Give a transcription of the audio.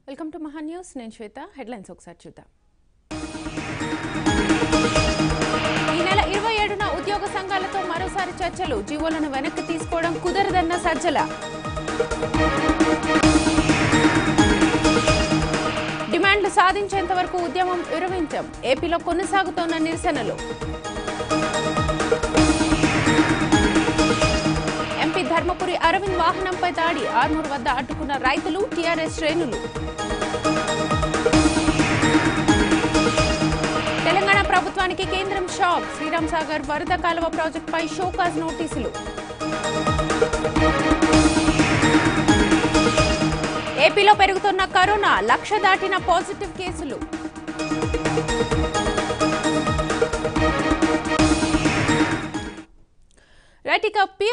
welcome to మహా news నేను శ్వేత headlines ఒకసారి చూద్దాం ఈ నెల ఇరవై ఏడున ఉద్యోగ సంఘాలతో మరోసారి చర్చలు జీవోలను వెనక్కి తీసుకోవడం కుదరదన్న సజ్జల డిమాండ్లు సాధించేంత వరకు ఉద్యమం విరమించాం ఏపీలో కొనసాగుతోన్న నిరసనలు ఎంపీ ధర్మపురి అరవింద్ వాహనంపై దాడి ఆర్మూర్ వద్ద అడ్డుకున్న రైతులు టీఆర్ఎస్ శ్రేణులు తెలంగాణ ప్రభుత్వానికి కేంద్రం షాక్ శ్రీరామ్ సాగర్ వరద కాలువ ప్రాజెక్టుపై షోకాజ్ నోటీసులు ఏపీలో పెరుగుతున్న కరోనా లక్ష దాటిన పాజిటివ్ కేసులు రైట్ ఇక